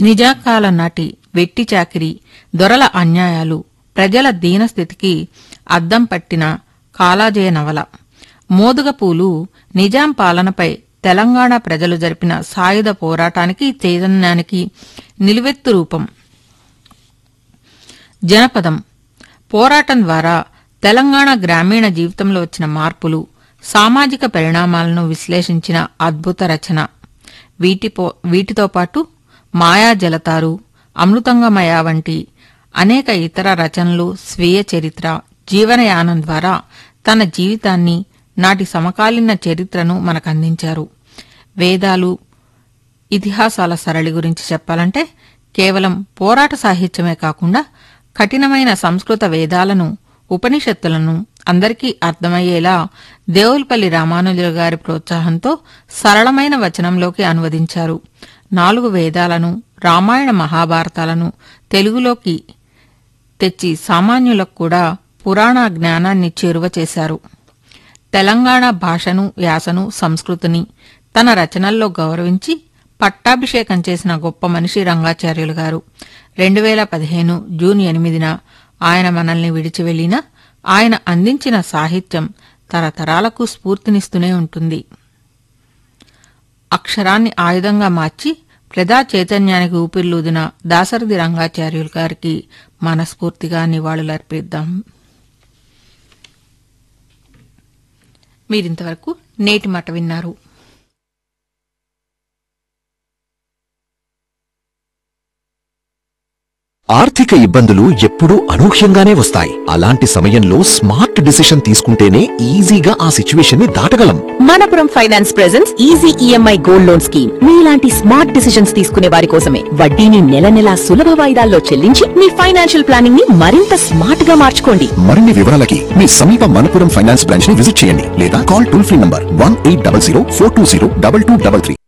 నిజాకాలం నాటి వెట్టి చాకిరి దొరల అన్యాయాలు ప్రజల దీనస్థితికి అద్దం పట్టిన కాలాజయ నవల మోదుగపూలు నిజాం పాలనపై తెలంగాణ ప్రజలు జరిపిన సాయుధ పోరాటానికి చైతన్యానికి నిలువెత్తు రూపం జనపదం పోరాటం ద్వారా తెలంగాణ గ్రామీణ జీవితంలో వచ్చిన మార్పులు సామాజిక పరిణామాలను విశ్లేషించిన అద్భుత రచన వీటిపో వీటితో పాటు మాయా జలతారు అమృతంగమయ వంటి అనేక ఇతర రచనలు స్వీయ చరిత్ర జీవనయానం ద్వారా తన జీవితాన్ని నాటి సమకాలీన చరిత్రను మనకందించారు వేదాలు ఇతిహాసాల సరళి గురించి చెప్పాలంటే కేవలం పోరాట సాహిత్యమే కాకుండా కఠినమైన సంస్కృత వేదాలను ఉపనిషత్తులను అందరికీ అర్థమయ్యేలా దేవులపల్లి రామానుజుల గారి ప్రోత్సాహంతో సరళమైన వచనంలోకి అనువదించారు నాలుగు వేదాలను రామాయణ మహాభారతాలను తెలుగులోకి తెచ్చి సామాన్యులకు కూడా పురాణ జ్ఞానాన్ని చేరువ చేశారు తెలంగాణ భాషను యాసను సంస్కృతిని తన రచనల్లో గౌరవించి పట్టాభిషేకం చేసిన గొప్ప మనిషి రంగాచార్యులు గారు రెండు వేల పదిహేను జూన్ ఎనిమిదిన ఆయన మనల్ని విడిచి వెళ్లినా ఆయన అందించిన సాహిత్యం తరతరాలకు స్ఫూర్తినిస్తూనే ఉంటుంది అక్షరాన్ని ఆయుధంగా మార్చి ప్రజా చైతన్యానికి ఊపిర్లూదిన దాసరథి రంగాచార్యులు గారికి మనస్ఫూర్తిగా నివాళులర్పిద్దాం మీరింతవరకు నేటి మాట విన్నారు ఆర్థిక ఇబ్బందులు ఎప్పుడూ అనూహ్యంగానే వస్తాయి అలాంటి సమయంలో స్మార్ట్ డిసిషన్ తీసుకుంటేనే ఈజీగా ఆ సిచ్యువేషన్ ని దాటగలం Manappuram finance presence easy EMI gold loan scheme మీలాంటి స్మార్ట్ డిసిషన్స్ తీసుకునే వారి కోసమే వడ్డీని నెల నెలా సులభ వాయిదాల్లో చెల్లించి మీ ఫైనాన్షియల్ ప్లానింగ్ ని మరింత స్మార్ట్ గా మార్చుకోండి మరిన్ని వివరాలకి మీ సమీప మనపురం ఫైనాన్స్ బ్రాంచ్ ని విజిట్ చేయండి లేదా call toll free number one eight double zero four two zero double two double three